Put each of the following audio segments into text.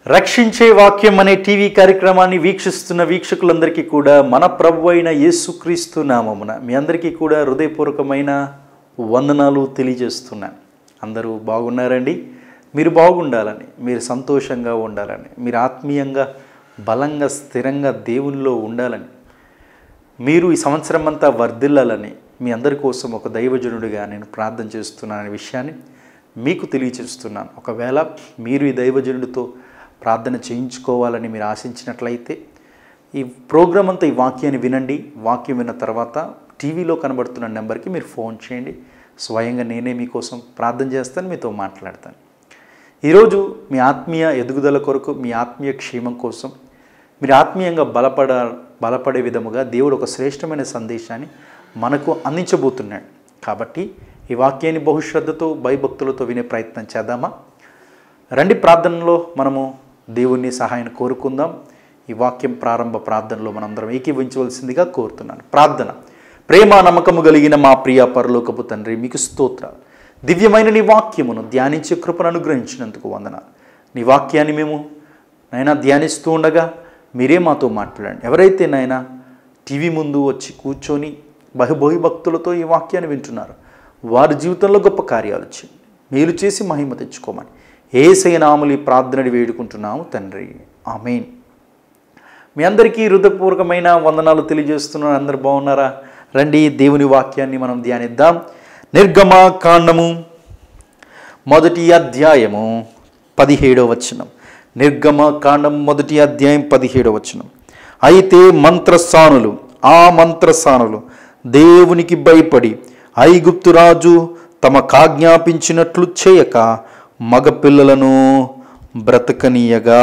రక్షించే వాక్యం అనే టీవీ కార్యక్రమాన్ని వీక్షిస్తున్న వీక్షకులందరికీ కూడా మన ప్రభు అయిన యేసుక్రీస్తు నామమున మీ అందరికీ కూడా హృదయపూర్వకమైన వందనాలు తెలియజేస్తున్నాను అందరూ బాగున్నారండి మీరు బాగుండాలని మీరు సంతోషంగా ఉండాలని మీరు ఆత్మీయంగా బలంగా స్థిరంగా దేవునిలో ఉండాలని మీరు ఈ సంవత్సరం అంతా వర్ధిల్లాలని మీ అందరి కోసం ఒక దైవజనుడిగా నేను ప్రార్థన చేస్తున్నాను అనే విషయాన్ని మీకు తెలియచేస్తున్నాను ఒకవేళ మీరు ఈ దైవజనుడితో ప్రార్థన చేయించుకోవాలని మీరు ఆశించినట్లయితే ఈ ప్రోగ్రామ్ అంతా ఈ వాక్యాన్ని వినండి వాక్యం విన్న తర్వాత టీవీలో కనబడుతున్న నెంబర్కి మీరు ఫోన్ చేయండి స్వయంగా నేనే మీకోసం ప్రార్థన చేస్తాను మీతో మాట్లాడతాను ఈరోజు మీ ఆత్మీయ ఎదుగుదల కొరకు మీ ఆత్మీయ క్షేమం కోసం మీరు ఆత్మీయంగా బలపడ బలపడే విధముగా దేవుడు ఒక శ్రేష్టమైన సందేశాన్ని మనకు అందించబోతున్నాడు కాబట్టి ఈ వాక్యాన్ని బహుశ్రద్ధతో భయభక్తులతో వినే ప్రయత్నం చేద్దామా రండి ప్రార్థనలో మనము దేవుని సహాయాన్ని కోరుకుందాం ఈ వాక్యం ప్రారంభ ప్రార్థనలో మనందరం ఏకీవించవలసిందిగా కోరుతున్నాను ప్రార్థన ప్రేమ నమ్మకము కలిగిన మా ప్రియ పరలోకపు తండ్రి మీకు స్తోత్రాలు దివ్యమైన నీ వాక్యమును ధ్యానించే కృపను అనుగ్రహించినందుకు వందన నీ వాక్యాన్ని మేము నైనా ధ్యానిస్తూ ఉండగా మీరే మాతో మాట్లాడండి ఎవరైతే నైనా టీవీ ముందు వచ్చి కూర్చొని బహుబహు భక్తులతో ఈ వాక్యాన్ని వింటున్నారు వారి జీవితంలో గొప్ప కార్యాలు చేయండి మేలు చేసి మహిమ తెచ్చుకోమని ఏసై నాములు ఈ ప్రార్థనని వేడుకుంటున్నాము తండ్రి ఆమెన్ మీ అందరికీ హృదయపూర్వకమైన వందనాలు తెలియజేస్తున్నాను అందరు బాగున్నారా రండి దేవుని వాక్యాన్ని మనం ధ్యానిద్దాం నిర్గమ కాండము మొదటి అధ్యాయము పదిహేడవ వచనం నిర్గమ కాండం మొదటి అధ్యాయం పదిహేడవ వచనం అయితే మంత్రస్థానులు ఆ మంత్రస్థానులు దేవునికి భయపడి ఐగుప్తు రాజు తమ కాజ్ఞాపించినట్లు చేయక మగపిల్లలను బ్రతకనీయగా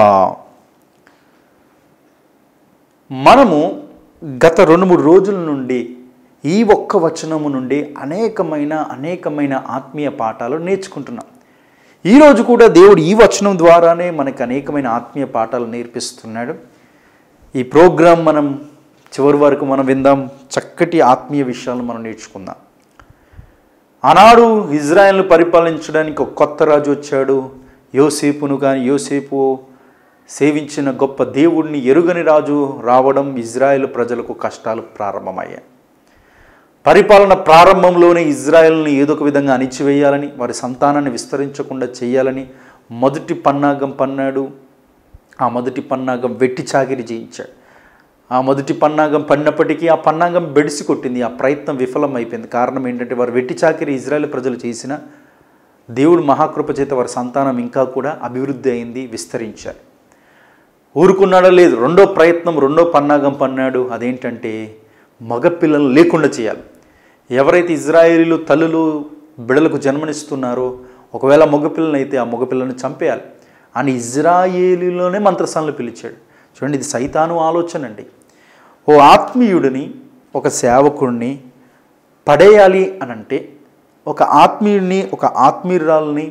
మనము గత రెండు మూడు రోజుల నుండి ఈ ఒక్క వచనము నుండి అనేకమైన అనేకమైన ఆత్మీయ పాఠాలు నేర్చుకుంటున్నాం ఈరోజు కూడా దేవుడు ఈ వచనం ద్వారానే మనకు అనేకమైన ఆత్మీయ పాఠాలు నేర్పిస్తున్నాడు ఈ ప్రోగ్రాం మనం చివరి వరకు మనం విందాం చక్కటి ఆత్మీయ విషయాలు మనం నేర్చుకుందాం ఆనాడు ఇజ్రాయెల్ను పరిపాలించడానికి ఒక కొత్త రాజు వచ్చాడు యోసేపును కానీ యోసేపు సేవించిన గొప్ప దేవుడిని ఎరుగని రాజు రావడం ఇజ్రాయెల్ ప్రజలకు కష్టాలు ప్రారంభమయ్యాయి పరిపాలన ప్రారంభంలోనే ఇజ్రాయెల్ని ఏదో ఒక విధంగా అణిచివేయాలని వారి సంతానాన్ని విస్తరించకుండా చేయాలని మొదటి పన్నాగం పన్నాడు ఆ మొదటి పన్నాగం వెట్టి చాకిరి చేయించాడు ఆ మొదటి పన్నాగం పడినప్పటికీ ఆ పన్నాగం బెడిసి కొట్టింది ఆ ప్రయత్నం విఫలం అయిపోయింది కారణం ఏంటంటే వారు వెట్టి చాకిరి ఇజ్రాయెల్ ప్రజలు చేసిన దేవుడు మహాకృప చేత వారి సంతానం ఇంకా కూడా అభివృద్ధి అయింది విస్తరించారు ఊరుకున్నాడో లేదు రెండో ప్రయత్నం రెండో పన్నాగం పన్నాడు అదేంటంటే మగపిల్లలు లేకుండా చేయాలి ఎవరైతే ఇజ్రాయేలీలు తల్లులు బిడలకు జన్మనిస్తున్నారో ఒకవేళ మగపిల్లని అయితే ఆ మగపిల్లని చంపేయాలి అని ఇజ్రాయేలీలోనే మంత్రస్థానంలో పిలిచాడు చూడండి ఇది సైతాను ఆలోచన అండి ఓ ఆత్మీయుడిని ఒక సేవకుడిని పడేయాలి అని అంటే ఒక ఆత్మీయుడిని ఒక ఆత్మీయురాల్ని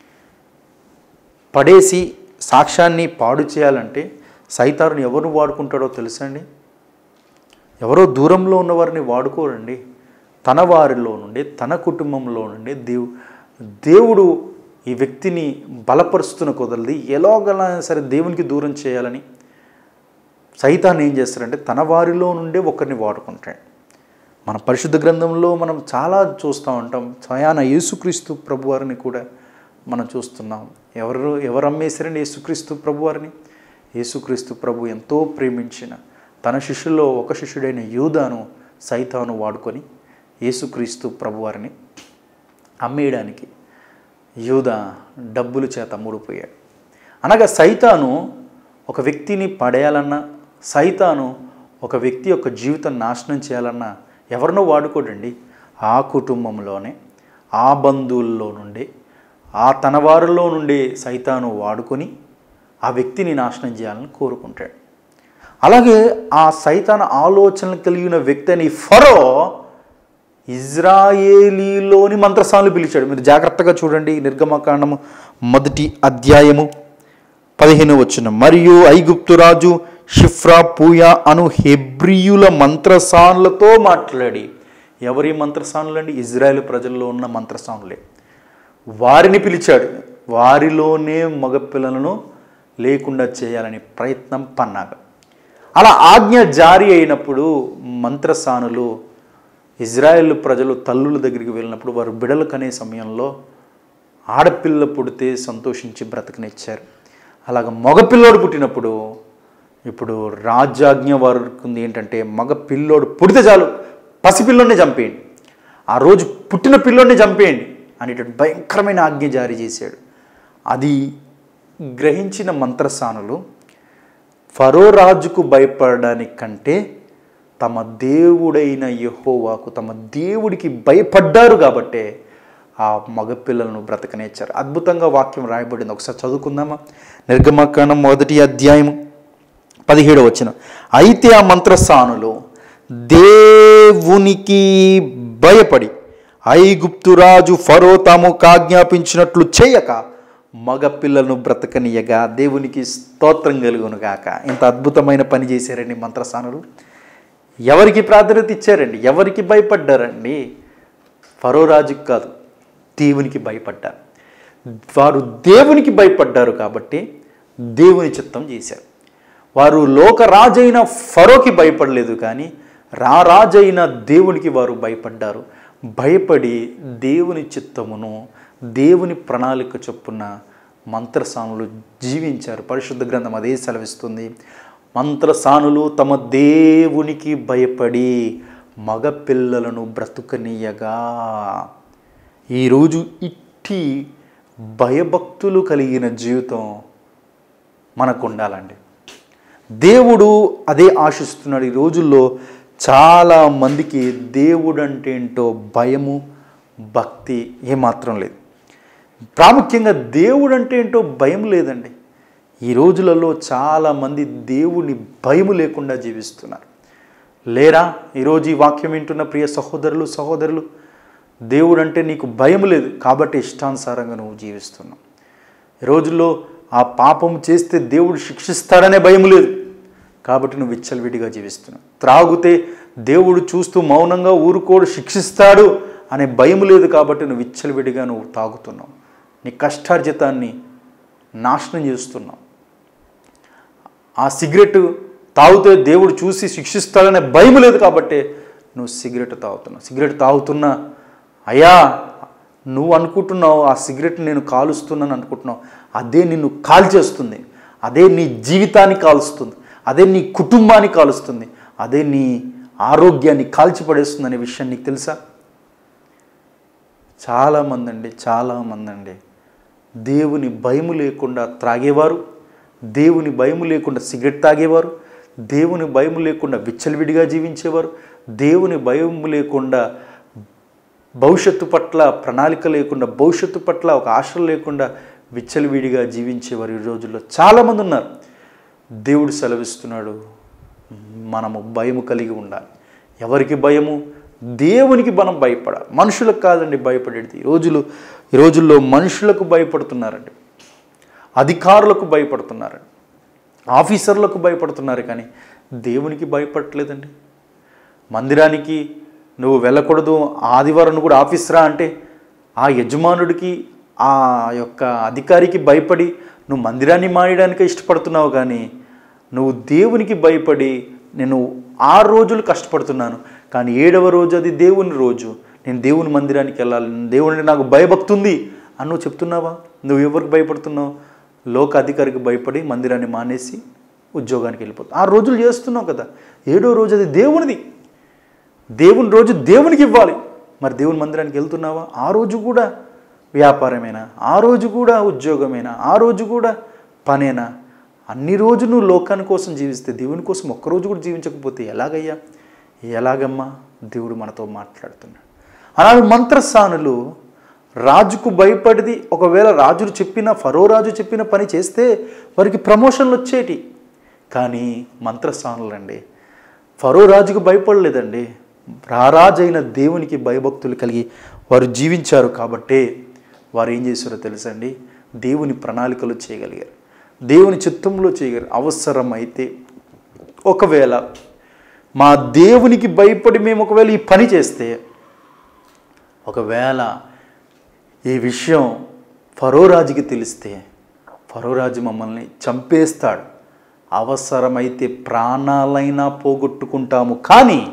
పడేసి సాక్ష్యాన్ని పాడు చేయాలంటే సైతారుని ఎవరు వాడుకుంటాడో తెలుసండి ఎవరో దూరంలో ఉన్నవారిని వాడుకోరండి తన వారిలో నుండి తన కుటుంబంలో నుండి దేవు దేవుడు ఈ వ్యక్తిని బలపరుస్తున్న కుదరది ఎలాగలా సరే దేవునికి దూరం చేయాలని సైతాన్ని ఏం చేస్తారంటే తన వారిలో నుండే ఒకరిని వాడుకుంటాడు మన పరిశుద్ధ గ్రంథంలో మనం చాలా చూస్తూ ఉంటాం స్వయాన యేసుక్రీస్తు ప్రభువారిని కూడా మనం చూస్తున్నాం ఎవరు ఎవరు అమ్మేశారండి యేసుక్రీస్తు ప్రభువారిని యేసుక్రీస్తు ప్రభు ఎంతో ప్రేమించిన తన శిష్యుల్లో ఒక శిష్యుడైన యూదాను సైతాను వాడుకొని యేసుక్రీస్తు ప్రభువారిని అమ్మేయడానికి యూద డబ్బుల చేత ముడిపోయాడు అనగా సైతాను ఒక వ్యక్తిని పడేయాలన్నా సైతాను ఒక వ్యక్తి యొక్క జీవితం నాశనం చేయాలన్నా ఎవరినో వాడుకోడండి ఆ కుటుంబంలోనే ఆ బంధువుల్లో నుండి ఆ తన వారిలో నుండి సైతాను వాడుకొని ఆ వ్యక్తిని నాశనం చేయాలని కోరుకుంటాడు అలాగే ఆ సైతాన ఆలోచనలు కలిగిన వ్యక్తి అని ఫరో ఇజ్రాయేలీలోని మంత్రస్థానాలు పిలిచాడు మీరు జాగ్రత్తగా చూడండి నిర్గమకాండము మొదటి అధ్యాయము పదిహేను వచ్చిన మరియు ఐగుప్తు రాజు షిఫ్రా పూయా అను హెబ్రియుల మంత్రస్థానులతో మాట్లాడి ఎవరి మంత్రస్థానులు అండి ఇజ్రాయెల్ ప్రజల్లో ఉన్న మంత్రస్థానులే వారిని పిలిచాడు వారిలోనే మగపిల్లలను లేకుండా చేయాలని ప్రయత్నం పన్నాగా అలా ఆజ్ఞ జారీ అయినప్పుడు మంత్రసానులు ఇజ్రాయెల్ ప్రజలు తల్లుల దగ్గరికి వెళ్ళినప్పుడు వారు బిడలు కనే సమయంలో ఆడపిల్ల పుడితే సంతోషించి బ్రతకనిచ్చారు అలాగ మగపిల్లోడు పుట్టినప్పుడు ఇప్పుడు రాజ్యాజ్ఞ వారికి ఉంది ఏంటంటే మగ పిల్లోడు పుడితే చాలు పసిపిల్లోనే చంపేయండి ఆ రోజు పుట్టిన పిల్లోడిని చంపేయండి అనేటువంటి భయంకరమైన ఆజ్ఞ జారీ చేశాడు అది గ్రహించిన మంత్రసానులు ఫరో రాజుకు భయపడడానికి కంటే తమ దేవుడైన యెహోవాకు తమ దేవుడికి భయపడ్డారు కాబట్టే ఆ మగపిల్లలను బ్రతకనేచ్చారు అద్భుతంగా వాక్యం రాయబడింది ఒకసారి చదువుకుందామా నిర్గమకాండం మొదటి అధ్యాయము పదిహేడు వచ్చిన అయితే ఆ మంత్రస్థానులు దేవునికి భయపడి ఐగుప్తు రాజు ఫరో తాము ఆజ్ఞాపించినట్లు చేయక మగ పిల్లలను బ్రతకనీయగా దేవునికి స్తోత్రం కలుగునుగాక ఇంత అద్భుతమైన పని చేశారండి మంత్రస్థానులు ఎవరికి ప్రాధాన్యత ఇచ్చారండి ఎవరికి భయపడ్డారండి ఫరో రాజుకి కాదు దేవునికి భయపడ్డారు వారు దేవునికి భయపడ్డారు కాబట్టి దేవుని చిత్తం చేశారు వారు లోకరాజైన ఫరోకి భయపడలేదు కానీ రారాజైన దేవునికి వారు భయపడ్డారు భయపడి దేవుని చిత్తమును దేవుని ప్రణాళిక చొప్పున మంత్రసానులు జీవించారు పరిశుద్ధ గ్రంథం అదే సెలవిస్తుంది మంత్రసానులు తమ దేవునికి భయపడి మగపిల్లలను బ్రతుకనీయగా ఈరోజు ఇట్టి భయభక్తులు కలిగిన జీవితం మనకు ఉండాలండి దేవుడు అదే ఆశిస్తున్నాడు ఈ రోజుల్లో చాలా మందికి దేవుడు అంటే ఏంటో భయము భక్తి ఏమాత్రం లేదు ప్రాముఖ్యంగా దేవుడు అంటే ఏంటో భయం లేదండి ఈ రోజులలో చాలామంది దేవుని భయము లేకుండా జీవిస్తున్నారు లేరా ఈరోజు ఈ వాక్యం వింటున్న ప్రియ సహోదరులు సహోదరులు దేవుడు అంటే నీకు భయం లేదు కాబట్టి ఇష్టానుసారంగా నువ్వు జీవిస్తున్నావు ఈ రోజుల్లో ఆ పాపం చేస్తే దేవుడు శిక్షిస్తాడనే భయం లేదు కాబట్టి నువ్వు విచ్చలవిడిగా జీవిస్తున్నావు త్రాగుతే దేవుడు చూస్తూ మౌనంగా ఊరుకోడు శిక్షిస్తాడు అనే భయం లేదు కాబట్టి నువ్వు విచ్చలవిడిగా నువ్వు తాగుతున్నావు నీ కష్టార్జితాన్ని నాశనం చేస్తున్నావు ఆ సిగరెట్ తాగితే దేవుడు చూసి శిక్షిస్తాడనే భయం లేదు కాబట్టి నువ్వు సిగరెట్ తాగుతున్నావు సిగరెట్ తాగుతున్నా అయ్యా నువ్వు అనుకుంటున్నావు ఆ సిగరెట్ నేను కాలుస్తున్నాను అనుకుంటున్నావు అదే నిన్ను కాల్చేస్తుంది అదే నీ జీవితాన్ని కాలుస్తుంది అదే నీ కుటుంబాన్ని కాలుస్తుంది అదే నీ ఆరోగ్యాన్ని కాల్చిపడేస్తుంది అనే విషయం నీకు తెలుసా చాలామంది అండి చాలామంది అండి దేవుని భయము లేకుండా త్రాగేవారు దేవుని భయము లేకుండా సిగరెట్ తాగేవారు దేవుని భయము లేకుండా విచ్చలవిడిగా జీవించేవారు దేవుని భయము లేకుండా భవిష్యత్తు పట్ల ప్రణాళిక లేకుండా భవిష్యత్తు పట్ల ఒక ఆశ లేకుండా విచ్చలవిడిగా జీవించేవారు ఈ రోజుల్లో చాలామంది ఉన్నారు దేవుడు సెలవిస్తున్నాడు మనము భయము కలిగి ఉండాలి ఎవరికి భయము దేవునికి మనం భయపడాలి మనుషులకు కాదండి భయపడేది ఈ రోజులు ఈ రోజుల్లో మనుషులకు భయపడుతున్నారండి అధికారులకు భయపడుతున్నారండి ఆఫీసర్లకు భయపడుతున్నారు కానీ దేవునికి భయపడట్లేదండి మందిరానికి నువ్వు వెళ్ళకూడదు ఆదివారం కూడా ఆఫీస్ రా అంటే ఆ యజమానుడికి ఆ యొక్క అధికారికి భయపడి నువ్వు మందిరాన్ని మానేయడానికే ఇష్టపడుతున్నావు కానీ నువ్వు దేవునికి భయపడి నేను ఆరు రోజులు కష్టపడుతున్నాను కానీ ఏడవ రోజు అది దేవుని రోజు నేను దేవుని మందిరానికి వెళ్ళాలి దేవుని నాకు భయభక్తి ఉంది అని నువ్వు చెప్తున్నావా నువ్వు ఎవరికి భయపడుతున్నావు లోక అధికారికి భయపడి మందిరాన్ని మానేసి ఉద్యోగానికి వెళ్ళిపోతావు ఆ రోజులు చేస్తున్నావు కదా ఏడో రోజు అది దేవునిది దేవుని రోజు దేవునికి ఇవ్వాలి మరి దేవుని మందిరానికి వెళ్తున్నావా ఆ రోజు కూడా వ్యాపారమేనా ఆ రోజు కూడా ఉద్యోగమేనా ఆ రోజు కూడా పనేనా అన్ని రోజు నువ్వు లోకాని కోసం జీవిస్తే దేవుని కోసం ఒక్కరోజు కూడా జీవించకపోతే ఎలాగయ్యా ఎలాగమ్మా దేవుడు మనతో మాట్లాడుతున్నాడు అలాగే మంత్రస్థానులు రాజుకు భయపడిది ఒకవేళ రాజులు చెప్పిన ఫరో రాజు చెప్పిన పని చేస్తే వారికి ప్రమోషన్లు వచ్చేటి కానీ మంత్రస్థానులు అండి ఫరో రాజుకు భయపడలేదండి రారాజైన దేవునికి భయభక్తులు కలిగి వారు జీవించారు కాబట్టే వారు ఏం చేశారో తెలుసండి దేవుని ప్రణాళికలు చేయగలిగారు దేవుని చిత్తంలో చేయగలరు అవసరమైతే ఒకవేళ మా దేవునికి భయపడి మేము ఒకవేళ ఈ పని చేస్తే ఒకవేళ ఈ విషయం ఫరో రాజుకి తెలిస్తే ఫరోరాజు మమ్మల్ని చంపేస్తాడు అవసరమైతే ప్రాణాలైనా పోగొట్టుకుంటాము కానీ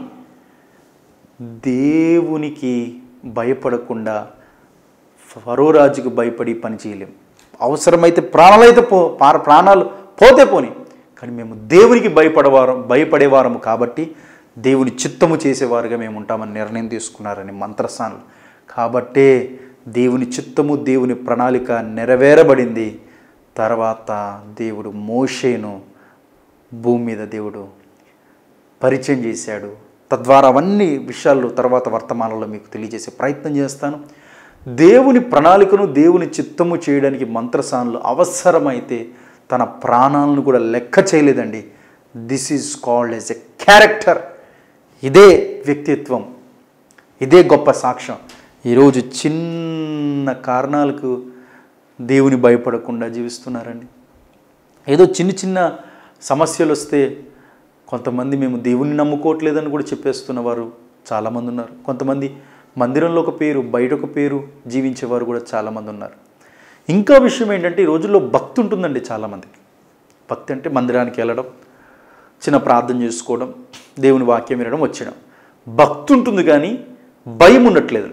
దేవునికి భయపడకుండా ఫరోరాజుకు భయపడి పని చేయలేం అవసరమైతే ప్రాణాలైతే పో పా- ప్రాణాలు పోతే పోని కానీ మేము దేవునికి భయపడేవారం భయపడేవారము కాబట్టి దేవుని చిత్తము చేసేవారుగా మేము ఉంటామని నిర్ణయం తీసుకున్నారని మంత్రస్థానాలు కాబట్టే దేవుని చిత్తము దేవుని ప్రణాళిక నెరవేరబడింది తర్వాత దేవుడు మోషేను భూమి మీద దేవుడు పరిచయం చేశాడు తద్వారా అవన్నీ విషయాలు తర్వాత వర్తమానంలో మీకు తెలియజేసే ప్రయత్నం చేస్తాను దేవుని ప్రణాళికను దేవుని చిత్తము చేయడానికి మంత్రసానులు అవసరమైతే తన ప్రాణాలను కూడా లెక్క చేయలేదండి this is called as a character ఇదే వ్యక్తిత్వం ఇదే గొప్ప సాక్ష్యం ఈరోజు చిన్న కారణాలకు దేవుని భయపడకుండా జీవిస్తున్నారండి ఏదో చిన్న చిన్న సమస్యలు వస్తే కొంతమంది మేము దేవుణ్ణి నమ్ముకోవట్లేదని కూడా చెప్పేస్తున్న వారు చాలామంది ఉన్నారు కొంతమంది మందిరంలో ఒక పేరు బయట ఒక పేరు జీవించేవారు కూడా చాలామంది ఉన్నారు ఇంకా విషయం ఏంటంటే ఈ రోజుల్లో భక్తి ఉంటుందండి చాలామందికి భక్తి అంటే మందిరానికి వెళ్ళడం చిన్న ప్రార్థన చేసుకోవడం దేవుని వాక్యం వినడం వచ్చడం భక్తి ఉంటుంది కానీ భయం ఉండట్లేదు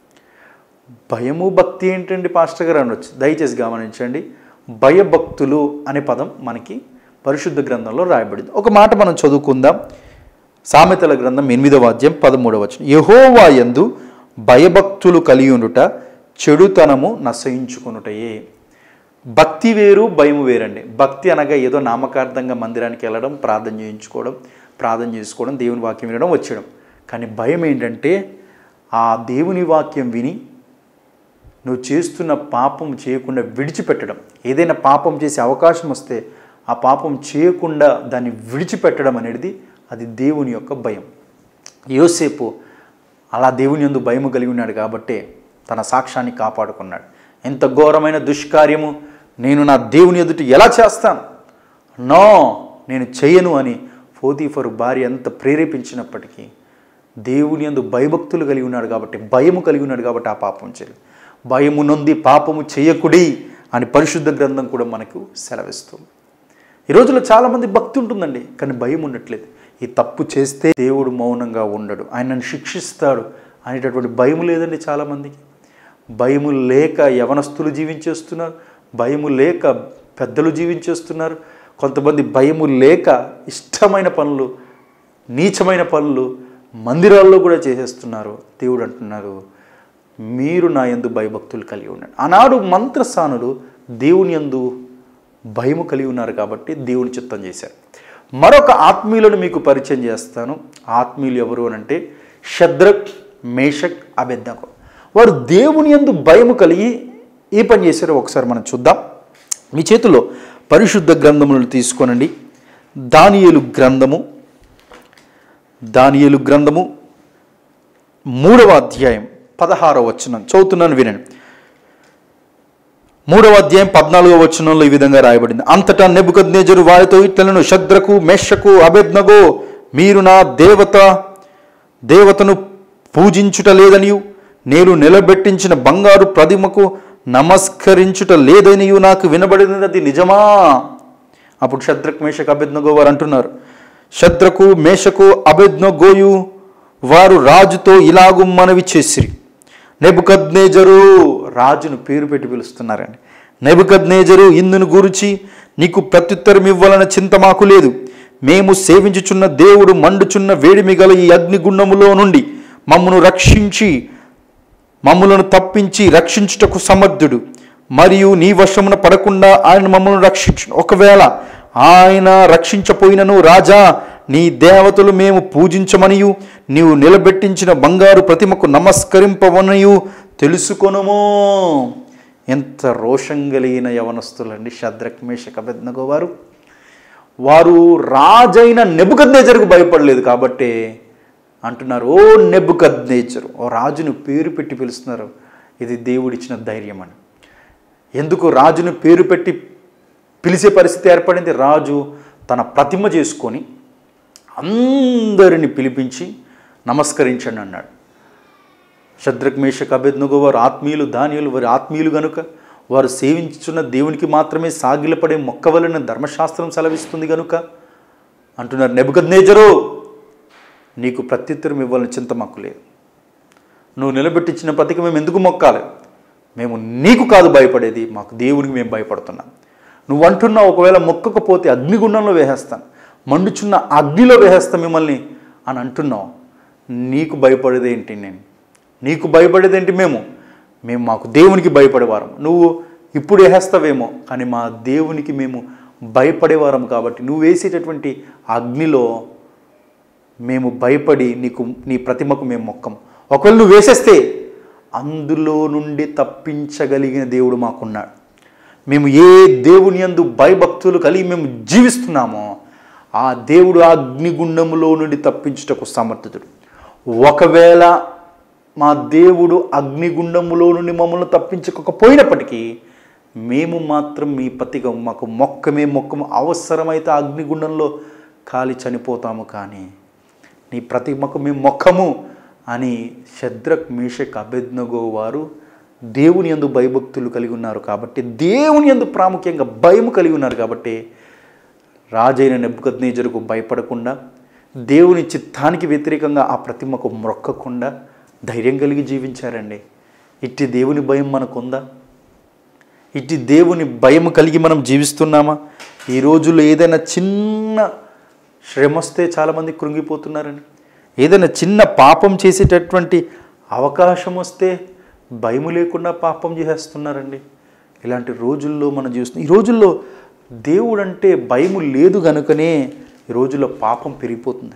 భయము భక్తి ఏంటండి పాస్టర్ గారు అనొచ్చు దయచేసి గమనించండి భయభక్తులు అనే పదం మనకి పరిశుద్ధ గ్రంథంలో రాయబడింది ఒక మాట మనం చదువుకుందాం సామెతల గ్రంథం ఎనిమిదవ అధ్యాయం పదమూడవ వచనం యహోవా యందు భయభక్తులు కలిగి ఉండుట చెడుతనము నశయించుకొనుటయే భక్తి వేరు భయము వేరండి భక్తి అనగా ఏదో నామకార్థంగా మందిరానికి వెళ్ళడం ప్రార్థన చేయించుకోవడం ప్రార్థన చేసుకోవడం దేవుని వాక్యం వినడం వచ్చేయడం కానీ భయం ఏంటంటే ఆ దేవుని వాక్యం విని నువ్వు చేస్తున్న పాపం చేయకుండా విడిచిపెట్టడం ఏదైనా పాపం చేసే అవకాశం వస్తే ఆ పాపం చేయకుండా దాన్ని విడిచిపెట్టడం అనేది అది దేవుని యొక్క భయం యోసేపు అలా దేవుని యందు భయము కలిగి ఉన్నాడు కాబట్టే తన సాక్ష్యాన్ని కాపాడుకున్నాడు ఎంత ఘోరమైన దుష్కార్యము నేను నా దేవుని ఎదుట ఎలా చేస్తాను నో నేను చెయ్యను అని ఫోతీఫరు భార్య ఎంత ప్రేరేపించినప్పటికీ దేవుని యందు భయభక్తులు కలిగి ఉన్నాడు కాబట్టి భయము కలిగి ఉన్నాడు కాబట్టి ఆ పాపం చేయలేదు భయము నొంది పాపము చేయకుడి అని పరిశుద్ధ గ్రంథం కూడా మనకు సెలవిస్తుంది ఈ రోజుల్లో చాలామంది భక్తి ఉంటుందండి కానీ భయం ఉండట్లేదు ఈ తప్పు చేస్తే దేవుడు మౌనంగా ఉండడు ఆయన నన్ను శిక్షిస్తాడు అనేటటువంటి భయం లేదండి చాలామందికి భయము లేక యవనస్తులు జీవించేస్తున్నారు భయము లేక పెద్దలు జీవించేస్తున్నారు కొంతమంది భయము లేక ఇష్టమైన పనులు నీచమైన పనులు మందిరాల్లో కూడా చేసేస్తున్నారు దేవుడు అంటున్నారు మీరు నా యందు భయభక్తులు కలిగి ఉండండి ఆనాడు మంత్రస్థానులు దేవుని యందు భయము కలిగి ఉన్నారు కాబట్టి దేవుని చిత్తం చేశారు మరొక ఆత్మీయులను మీకు పరిచయం చేస్తాను ఆత్మీయులు ఎవరు అని అంటే షద్రక్ మేషక్ అబెద్దకు వారు దేవుని యందు భయము కలిగి ఏ పని చేశారో ఒకసారి మనం చూద్దాం మీ చేతిలో పరిశుద్ధ గ్రంథములను తీసుకోనండి దానియేలు గ్రంథము దానియేలు గ్రంథము మూడవ అధ్యాయం పదహారవ వచనం చదువుతున్నాను వినండి మూడవ అధ్యాయం పద్నాలుగవ వచనంలో ఈ విధంగా రాయబడింది అంతటా నెబుకద్నేజరు వారితో ఇట్లను శద్రకు మెషకు అభెజ్ఞగో మీరు నా దేవత దేవతను పూజించుట లేదనియు నేను నిలబెట్టించిన బంగారు ప్రతిమకు నమస్కరించుట లేదనియు నాకు వినబడినది అది నిజమా అప్పుడు శద్రక్ మేషకు అభెజ్ఞగో వారు అంటున్నారు శద్రకు మేషకు అభెజ్ఞగోయు వారు రాజుతో ఇలాగు మనవి చేసిరి నెబుకద్నేజరు రాజును పేరు పెట్టి పిలుస్తున్నారండి నెబుకద్నేజరు ఇందును గురించి నీకు ప్రత్యుత్తరం ఇవ్వాలన్న చింత మాకు లేదు మేము సేవించుచున్న దేవుడు మండుచున్న వేడిమి గల ఈ అగ్నిగుండములో నుండి మమ్మను రక్షించి మమ్ములను తప్పించి రక్షించుటకు సమర్థుడు మరియు నీ వశమున పడకుండా ఆయన మమ్మల్ని రక్షించు ఒకవేళ ఆయన రక్షించపోయినను రాజా నీ దేవతలు మేము పూజించమనియు నీవు నిలబెట్టించిన బంగారు ప్రతిమకు నమస్కరింపవనయు తెలుసుకొనుము ఎంత రోషం కలిగిన యవనస్తులండి శద్రక్ మేషక్ అబెద్నగో వారు వారు రాజైన నెబుకద్నేచర్కు భయపడలేదు కాబట్టి అంటున్నారు ఓ నెబుకద్నేచరు ఓ రాజును పేరు పెట్టి పిలుస్తున్నారు ఇది దేవుడిచ్చిన ధైర్యం అని ఎందుకు రాజును పేరు పెట్టి పిలిచే పరిస్థితి ఏర్పడింది రాజు తన ప్రతిమ చేసుకొని అందరిని పిలిపించి నమస్కరించండి అన్నాడు శద్రక్ మేషక్ అభెజ్ఞగో వారు ఆత్మీయులు దానియులు వారి ఆత్మీయులు గనుక వారు సేవించుచున్న దేవునికి మాత్రమే సాగిలపడే మొక్కవలని ధర్మశాస్త్రం సెలవిస్తుంది గనుక అంటున్నారు నెబుకద్నేజరు నీకు ప్రత్యుత్తరం ఇవ్వాలని చింత మాకు లేదు నువ్వు నిలబెట్టించిన ప్రతికి మేము ఎందుకు మొక్కాలి మేము నీకు కాదు భయపడేది మాకు దేవునికి మేము భయపడుతున్నాం నువ్వు అంటున్నావు ఒకవేళ మొక్కకపోతే అగ్నిగుండంలో వేసేస్తాను మండుచున్న అగ్నిలో వేసేస్తా మిమ్మల్ని అని అంటున్నావు నీకు భయపడేదేంటి నేను నీకు భయపడేదేంటి మేము మేము మాకు దేవునికి భయపడేవారం నువ్వు ఇప్పుడు వేసేస్తావేమో కానీ మా దేవునికి మేము భయపడేవారం కాబట్టి నువ్వు వేసేటటువంటి అగ్నిలో మేము భయపడి నీకు నీ ప్రతిమకు మేము మొక్కం ఒకవేళ నువ్వు వేసేస్తే అందులో నుండి తప్పించగలిగిన దేవుడు మాకున్నాడు మేము ఏ దేవుని యందు భయభక్తులు కలిగి మేము జీవిస్తున్నామో ఆ దేవుడు ఆ అగ్నిగుండములో నుండి తప్పించుటకు సమర్థుడు ఒకవేళ మా దేవుడు అగ్నిగుండములో నుండి మమ్మల్ని తప్పించకపోయినప్పటికీ మేము మాత్రం మీ పతిగా మాకు మొక్కమే మొక్కము అవసరమైతే ఆ అగ్నిగుండంలో కాలి చనిపోతాము కానీ నీ ప్రతిమకు మేము మొక్కము అని శద్రక్ మేషక్ అభెజ్ఞగో వారు దేవుని యందు భయభక్తులు కలిగి ఉన్నారు కాబట్టి దేవుని యందు ప్రాముఖ్యంగా భయము కలిగి ఉన్నారు కాబట్టి రాజైన నెబ్బుకద్నేజరుకు భయపడకుండా దేవుని చిత్తానికి వ్యతిరేకంగా ఆ ప్రతిమకు మొక్కకుండా ధైర్యం కలిగి జీవించారండి ఇట్టి దేవుని భయం మనకుందా ఇట్టి దేవుని భయం కలిగి మనం జీవిస్తున్నామా ఈ రోజుల్లో ఏదైనా చిన్న శ్రమ వస్తే చాలామంది కృంగిపోతున్నారండి ఏదైనా చిన్న పాపం చేసేటటువంటి అవకాశం వస్తే భయం లేకుండా పాపం చేసేస్తున్నారండి ఇలాంటి రోజుల్లో మనం చూస్తున్నాం ఈ రోజుల్లో దేవుడు అంటే భయం లేదు కనుకనే ఈ రోజుల్లో పాపం పెరిగిపోతుంది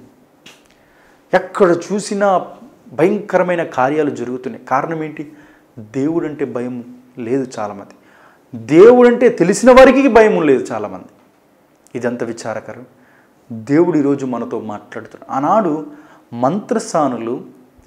ఎక్కడ చూసినా భయంకరమైన కార్యాలు జరుగుతున్నాయి కారణం ఏంటి దేవుడు అంటే భయం లేదు చాలామంది దేవుడు అంటే తెలిసిన వారికి భయం లేదు చాలామంది ఇదంత విచారకరం దేవుడు ఈరోజు మనతో మాట్లాడుతున్నాడు ఆనాడు మంత్రసానులు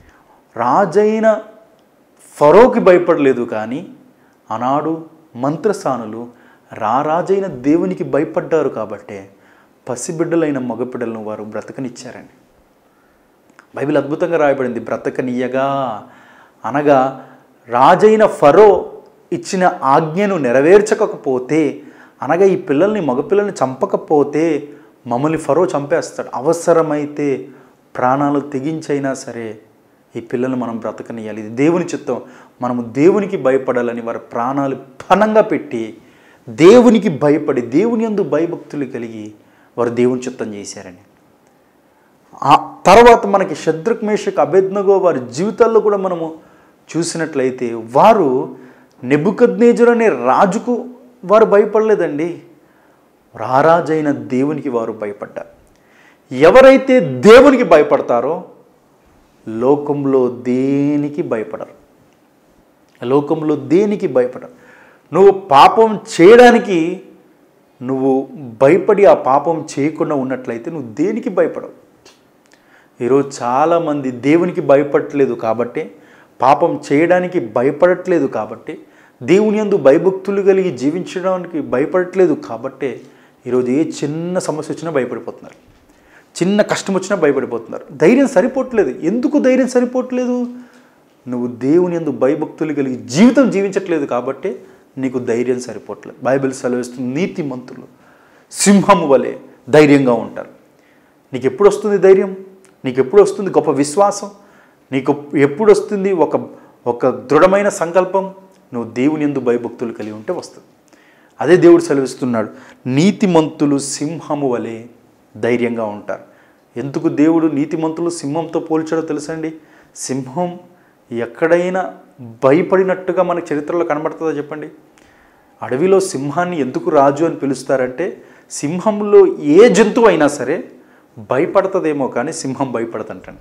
రాజైన ఫరోకి భయపడలేదు కానీ ఆనాడు మంత్రసానులు రారాజైన దేవునికి భయపడ్డారు కాబట్టే పసిబిడ్డలైన మగపిడ్డలను వారు బ్రతకనిచ్చారండి బైబిల్ అద్భుతంగా రాయబడింది బ్రతకనీయగా అనగా రాజైన ఫరో ఇచ్చిన ఆజ్ఞను నెరవేర్చకపోతే అనగా ఈ పిల్లల్ని మగపిల్లల్ని చంపకపోతే మమ్మల్ని ఫరో చంపేస్తాడు అవసరమైతే ప్రాణాలు తెగించైనా సరే ఈ పిల్లల్ని మనం బ్రతకనియాలి ఇది దేవుని చిత్తం మనము దేవునికి భయపడాలని వారి ప్రాణాలు పణంగా పెట్టి దేవునికి భయపడి దేవుని యందు భయభక్తులు కలిగి వారు దేవుని చిత్తం చేశారని ఆ తర్వాత మనకి శత్రుక్ మేషక్ అభెజ్ఞగో వారి జీవితాల్లో కూడా మనము చూసినట్లయితే వారు నెబుకద్నేజర్ అనే రాజుకు వారు భయపడలేదండి రారాజైన దేవునికి వారు భయపడ్డారు ఎవరైతే దేవునికి భయపడతారో లోకంలో దేనికి భయపడరు లోకంలో దేనికి భయపడరు నువ్వు పాపం చేయడానికి నువ్వు భయపడి ఆ పాపం చేయకుండా ఉన్నట్లయితే నువ్వు దేనికి భయపడవు ఈరోజు చాలామంది దేవునికి భయపడట్లేదు కాబట్టి పాపం చేయడానికి భయపడట్లేదు కాబట్టి దేవుని యందు భయభక్తులు కలిగి జీవించడానికి భయపడట్లేదు కాబట్టే ఈరోజు ఏ చిన్న సమస్య వచ్చినా భయపడిపోతున్నారు చిన్న కష్టం వచ్చినా భయపడిపోతున్నారు ధైర్యం సరిపోవట్లేదు ఎందుకు ధైర్యం సరిపోవట్లేదు నువ్వు దేవుని యందు భయభక్తులు కలిగి జీవితం జీవించట్లేదు కాబట్టి నీకు ధైర్యం సరిపోవట్లేదు బైబిల్ సెలవిస్తుంది నీతిమంతులు సింహము వలె ధైర్యంగా ఉంటారు నీకు ఎప్పుడు వస్తుంది ధైర్యం నీకు ఎప్పుడు వస్తుంది గొప్ప విశ్వాసం నీకు ఎప్పుడు వస్తుంది ఒక ఒక దృఢమైన సంకల్పం నువ్వు దేవుని ఎందు భయభక్తులు కలిగి ఉంటే వస్తుంది అదే దేవుడు సెలవిస్తున్నాడు నీతిమంతులు సింహము వలె ధైర్యంగా ఉంటారు ఎందుకు దేవుడు నీతిమంతులు సింహంతో పోల్చాడో తెలుసండి సింహం ఎక్కడైనా భయపడినట్టుగా మన చరిత్రలో కనబడుతుందో చెప్పండి అడవిలో సింహాన్ని ఎందుకు రాజు అని పిలుస్తారంటే సింహంలో ఏ జంతువు అయినా సరే భయపడుతుందేమో కానీ సింహం భయపడదంటండి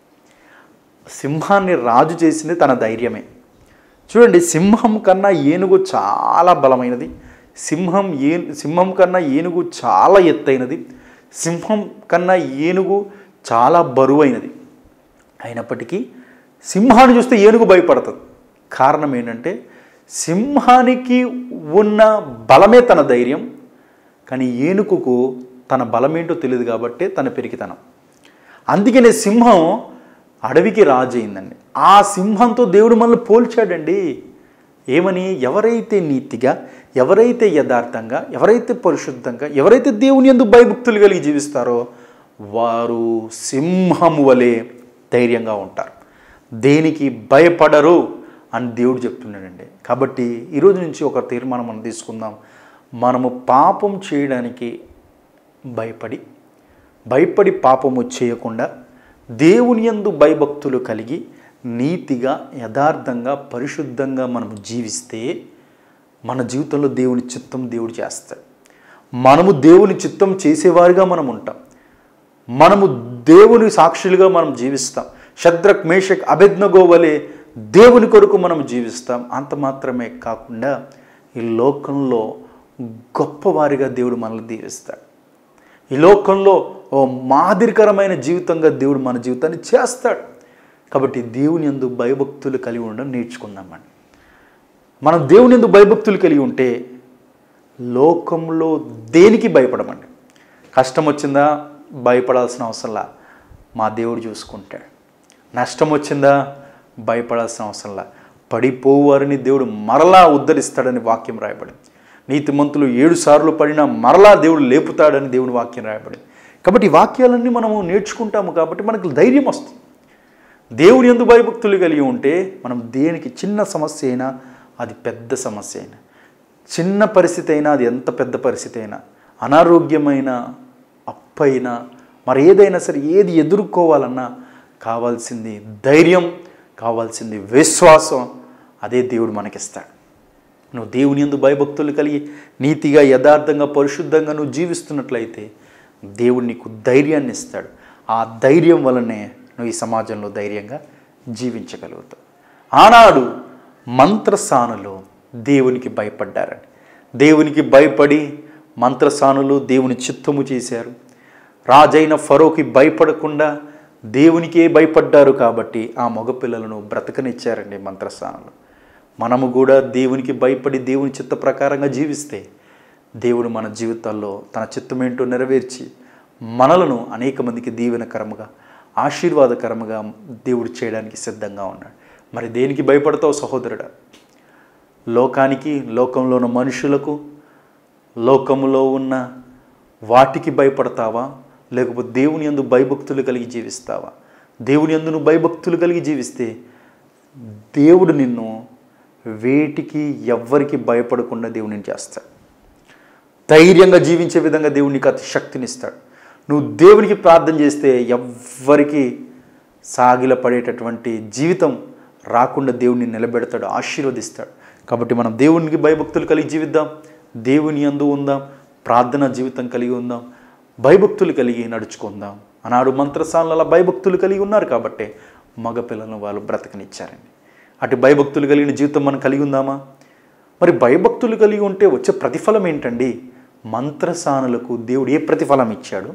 సింహాన్ని రాజు చేసింది తన ధైర్యమే చూడండి సింహం కన్నా ఏనుగు చాలా బలమైనది సింహం ఏ సింహం కన్నా ఏనుగు చాలా ఎత్తైనది సింహం కన్నా ఏనుగు చాలా బరువైనది అయినప్పటికీ సింహాన్ని చూస్తే ఏనుగు భయపడుతుంది కారణం ఏంటంటే సింహానికి ఉన్న బలమే తన ధైర్యం కానీ ఏనుగుకు తన బలమేంటో తెలియదు కాబట్టి తన పెరిగితనం అందుకనే సింహం అడవికి రాజు అయిందండి ఆ సింహంతో దేవుడు మనల్ని పోల్చాడండి ఏమని ఎవరైతే నీతిగా ఎవరైతే యథార్థంగా ఎవరైతే పరిశుద్ధంగా ఎవరైతే దేవుని ఎందు భయభక్తులు కలిగి జీవిస్తారో వారు సింహము వలె ధైర్యంగా ఉంటారు దేనికి భయపడరు అని దేవుడు చెప్తున్నాడండి కాబట్టి ఈరోజు నుంచి ఒక తీర్మానం మనం తీసుకుందాం మనము పాపం చేయడానికి భయపడి భయపడి పాపము చేయకుండా దేవుని యందు భయభక్తులు కలిగి నీతిగా యథార్థంగా పరిశుద్ధంగా మనం జీవిస్తే మన జీవితంలో దేవుని చిత్తం దేవుడు చేస్తాడు మనము దేవుని చిత్తం చేసేవారిగా మనం ఉంటాం మనము దేవుని సాక్షులుగా మనం జీవిస్తాం శద్రక్ మేషక్ అభిజ్ఞగో వలె దేవుని కొరకు మనం జీవిస్తాం అంత మాత్రమే కాకుండా ఈ లోకంలో గొప్పవారిగా దేవుడు మనల్ని దీవిస్తాడు ఈ లోకంలో ఓ మాదిరికరమైన జీవితంగా దేవుడు మన జీవితాన్ని చేస్తాడు కాబట్టి దేవుని ఎందు భయభక్తులు కలిగి ఉండడం నేర్చుకుందామండి మనం దేవుని ఎందు భయభక్తులు కలిగి ఉంటే లోకంలో దేనికి భయపడమండి కష్టం వచ్చిందా భయపడాల్సిన అవసరంలా మా దేవుడు చూసుకుంటాడు నష్టం వచ్చిందా భయపడాల్సిన అవసరంలా పడిపోవారిని దేవుడు మరలా ఉద్ధరిస్తాడని వాక్యం రాయబడింది నీతిమంతులు ఏడు సార్లు పడినా మరలా దేవుడు లేపుతాడని దేవుని వాక్యం రాయబడింది కాబట్టి ఈ వాక్యాలన్నీ మనము నేర్చుకుంటాము కాబట్టి మనకు ధైర్యం వస్తుంది దేవుని ఎందు భయభక్తులు కలిగి ఉంటే మనం దేనికి చిన్న సమస్య అయినా అది పెద్ద సమస్య అయినా చిన్న పరిస్థితి అయినా అది ఎంత పెద్ద పరిస్థితి అయినా అనారోగ్యమైన అప్పైనా మరి ఏదైనా సరే ఏది ఎదుర్కోవాలన్నా కావాల్సింది ధైర్యం కావాల్సింది విశ్వాసం అదే దేవుడు మనకిస్తాడు నువ్వు దేవుని ఎందు భయభక్తులు కలిగి నీతిగా యథార్థంగా పరిశుద్ధంగా నువ్వు జీవిస్తున్నట్లయితే దేవుడు నీకు ధైర్యాన్ని ఇస్తాడు ఆ ధైర్యం వలనే నువ్వు ఈ సమాజంలో ధైర్యంగా జీవించగలుగుతావు ఆనాడు మంత్రసానులు దేవునికి భయపడ్డారని దేవునికి భయపడి మంత్రసానులు దేవుని చిత్తము చేశారు రాజైన ఫరోకి భయపడకుండా దేవునికే భయపడ్డారు కాబట్టి ఆ మగపిల్లలను బ్రతకనిచ్చారండి మంత్రస్థానంలో మనము కూడా దేవునికి భయపడి దేవుని చిత్త ప్రకారంగా జీవిస్తే దేవుడు మన జీవితాల్లో తన చిత్తమేంటో నెరవేర్చి మనలను అనేక మందికి దీవెనకరముగా ఆశీర్వాదకరముగా దేవుడు చేయడానికి సిద్ధంగా ఉన్నాడు మరి దేనికి భయపడతావు సహోదరుడా లోకానికి లోకంలో ఉన్న మనుషులకు లోకములో ఉన్న వాటికి భయపడతావా లేకపోతే దేవుని యందు భయభక్తులు కలిగి జీవిస్తావా దేవుని యందు నువ్వు భయభక్తులు కలిగి జీవిస్తే దేవుడు నిన్ను వేటికి ఎవ్వరికి భయపడకుండా దేవుని చేస్తాడు ధైర్యంగా జీవించే విధంగా దేవుడు నీకు అతి శక్తినిస్తాడు నువ్వు దేవునికి ప్రార్థన చేస్తే ఎవ్వరికి సాగిల పడేటటువంటి జీవితం రాకుండా దేవుడిని నిలబెడతాడు ఆశీర్వదిస్తాడు కాబట్టి మనం దేవునికి భయభక్తులు కలిగి జీవిద్దాం దేవుని అందు ఉందాం ప్రార్థన జీవితం కలిగి ఉందాం భయభక్తులు కలిగి నడుచుకుందాం ఆనాడు మంత్రసాలలో భయభక్తులు కలిగి ఉన్నారు కాబట్టే మగ పిల్లలను వాళ్ళు బ్రతకనిచ్చారండి అటు భయభక్తులు కలిగిన జీవితం మనం కలిగి ఉందామా మరి భయభక్తులు కలిగి ఉంటే వచ్చే ప్రతిఫలం ఏంటండి మంత్రసానులకు దేవుడు ఏ ప్రతిఫలం ఇచ్చాడు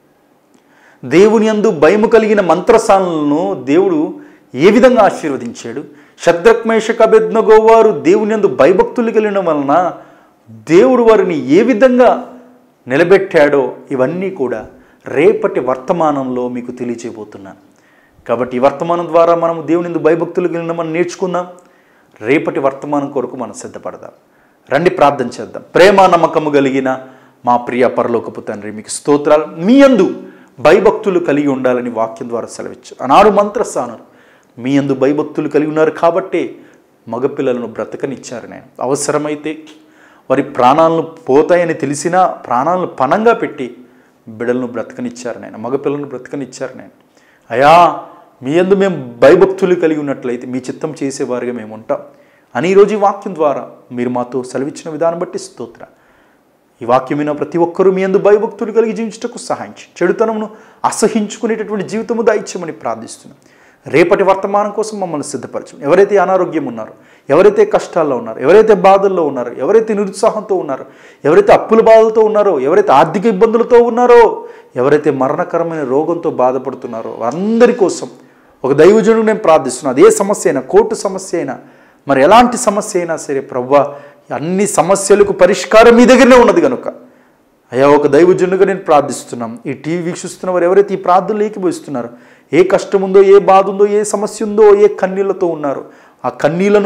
దేవుని యందు భయము కలిగిన మంత్రసానులను దేవుడు ఏ విధంగా ఆశీర్వదించాడు శద్రక్మేషక అభెజ్ఞగో వారు దేవుని యందు భయభక్తులు కలిగిన వలన దేవుడు వారిని ఏ విధంగా నిలబెట్టాడో ఇవన్నీ కూడా రేపటి వర్తమానంలో మీకు తెలియచేయబోతున్నాను కాబట్టి ఈ వర్తమానం ద్వారా మనం దేవుని యందు భయభక్తులు కలిగిన మనం నేర్చుకుందాం రేపటి వర్తమానం కొరకు మనం సిద్ధపడదాం రండి ప్రార్థన చేద్దాం ప్రేమ నమ్మకము కలిగిన మా ప్రియ పరలోకపు తండ్రి మీకు స్తోత్రాలు మీ యందు భయభక్తులు కలిగి ఉండాలని వాక్యం ద్వారా సెలవిచ్చు ఆనాడు మంత్రస్థానం మీ యందు భయభక్తులు కలిగి ఉన్నారు కాబట్టే మగపిల్లలను బ్రతకనిచ్చారు నేను అవసరమైతే వారి ప్రాణాలను పోతాయని తెలిసినా ప్రాణాలను పణంగా పెట్టి బిడలను బ్రతకనిచ్చారు నేను మగపిల్లలను బ్రతకనిచ్చారు నేను అయా మీ యందు మేము భయభక్తులు కలిగి ఉన్నట్లయితే మీ చిత్తం చేసేవారిగా మేము ఉంటాం అని ఈరోజు ఈ వాక్యం ద్వారా మీరు మాతో సెలవిచ్చిన విధానం బట్టి స్తోత్ర ఈ వాక్యం విన్న ప్రతి ఒక్కరూ మీ అందు భయభక్తులు కలిగి జీవించటకు సహాయం చేయండి. చెడుతనమును అసహించుకునేటటువంటి జీవితము దాయిచ్చమని ప్రార్థిస్తున్నాం రేపటి వర్తమానం కోసం మమ్మల్ని సిద్ధపరచం ఎవరైతే అనారోగ్యం ఉన్నారో ఎవరైతే కష్టాల్లో ఉన్నారో ఎవరైతే బాధల్లో ఉన్నారో ఎవరైతే నిరుత్సాహంతో ఉన్నారో ఎవరైతే అప్పుల బాధలతో ఉన్నారో ఎవరైతే ఆర్థిక ఇబ్బందులతో ఉన్నారో ఎవరైతే మరణకరమైన రోగంతో బాధపడుతున్నారో వారందరి కోసం ఒక దైవజనుడు నేను ప్రార్థిస్తున్నాను అదే సమస్య అయినా కోర్టు సమస్య అయినా మరి ఎలాంటి సమస్య అయినా సరే ప్రవ్వా అన్ని సమస్యలకు పరిష్కారం మీ దగ్గరనే ఉన్నది కనుక అయ్యా ఒక దైవజనుడిగా నేను ప్రార్థిస్తున్నాం ఈ టీవీ వీక్షిస్తున్న వారు ఎవరైతే ఈ ప్రార్థనలు ఏకిపోయిస్తున్నారో ఏ కష్టం ఉందో ఏ బాధ ఉందో ఏ సమస్య ఉందో ఏ కన్నీళ్లతో ఉన్నారో ఆ కన్నీళ్లను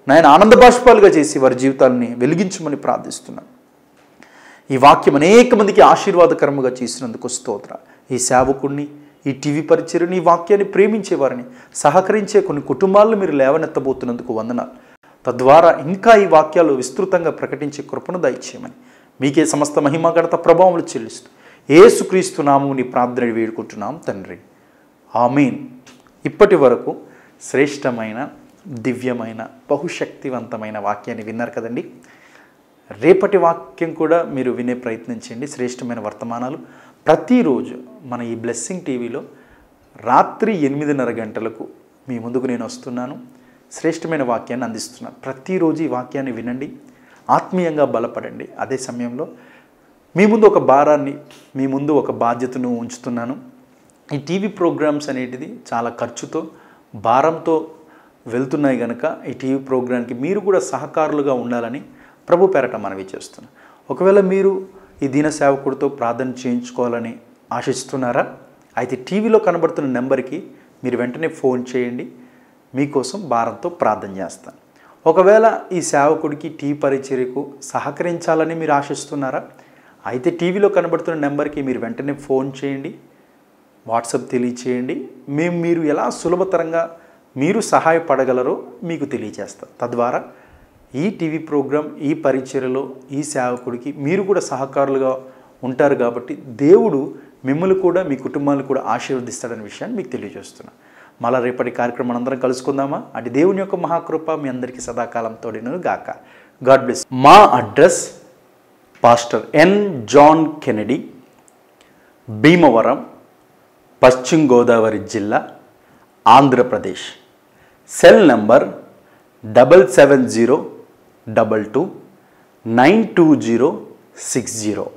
నాయన ఆనంద బాష్పాలుగా చేసి వారి జీవితాలని వెలిగించమని ప్రార్థిస్తున్నాను ఈ వాక్యం అనేక మందికి ఆశీర్వాదకరముగా చేసినందుకు స్తోత్ర ఈ సేవకుణ్ణి ఈ టీవీ పరిచయని ఈ వాక్యాన్ని ప్రేమించే వారిని సహకరించే కొన్ని కుటుంబాలను మీరు లేవనెత్తబోతున్నందుకు వందనాలు తద్వారా ఇంకా ఈ వాక్యాలు విస్తృతంగా ప్రకటించే కృపను దయచేయమని మీకే సమస్త మహిమ ఘనత ప్రభావములు చెల్లిస్తూ ఏసుక్రీస్తు నామముని ప్రార్థన వేడుకుంటున్నాం తండ్రి ఆమీన్ ఇప్పటి వరకు శ్రేష్టమైన దివ్యమైన బహుశక్తివంతమైన వాక్యాన్ని విన్నారు కదండి రేపటి వాక్యం కూడా మీరు వినే ప్రయత్నం చేయండి శ్రేష్టమైన వర్తమానాలు ప్రతిరోజు మన ఈ బ్లెస్సింగ్ టీవీలో రాత్రి ఎనిమిదిన్నర గంటలకు మీ ముందుకు నేను వస్తున్నాను శ్రేష్టమైన వాక్యాన్ని అందిస్తున్నాను ప్రతిరోజు ఈ వాక్యాన్ని వినండి ఆత్మీయంగా బలపడండి అదే సమయంలో మీ ముందు ఒక భారాన్ని మీ ముందు ఒక బాధ్యతను ఉంచుతున్నాను ఈ టీవీ ప్రోగ్రామ్స్ అనేటిది చాలా ఖర్చుతో భారంతో వెళ్తున్నాయి కనుక ఈ టీవీ ప్రోగ్రాంకి మీరు కూడా సహకారులుగా ఉండాలని ప్రభు పేరట మనవి చేస్తున్నాను ఒకవేళ మీరు ఈ దీన సేవకుడితో ప్రార్థన చేయించుకోవాలని ఆశిస్తున్నారా అయితే టీవీలో కనబడుతున్న నెంబర్కి మీరు వెంటనే ఫోన్ చేయండి మీకోసం భారంతో ప్రార్థన చేస్తాను ఒకవేళ ఈ సేవకుడికి టీ పరిచర్యకు సహకరించాలని మీరు ఆశిస్తున్నారా అయితే టీవీలో కనబడుతున్న నెంబర్కి మీరు వెంటనే ఫోన్ చేయండి వాట్సాప్ తెలియచేయండి మేము మీరు ఎలా సులభతరంగా మీరు సహాయపడగలరో మీకు తెలియజేస్తాం తద్వారా ఈ టీవీ ప్రోగ్రాం ఈ పరిచర్యలో ఈ సేవకుడికి మీరు కూడా సహకారులుగా ఉంటారు కాబట్టి దేవుడు మిమ్మల్ని కూడా మీ కుటుంబాన్ని కూడా ఆశీర్వదిస్తాడనే విషయాన్ని మీకు తెలియజేస్తున్నా మళ్ళా రేపటి కార్యక్రమం అందరం కలుసుకుందామా అటు దేవుని యొక్క మహాకృప మీ అందరికీ సదాకాలం తోడినను గాక గాడ్ బ్లెస్ మా address pastor N John Kennedy Bhimavaram Paschima Godavari జిల్లా Andhra Pradesh cell number double seven zero double two nine two zero six zero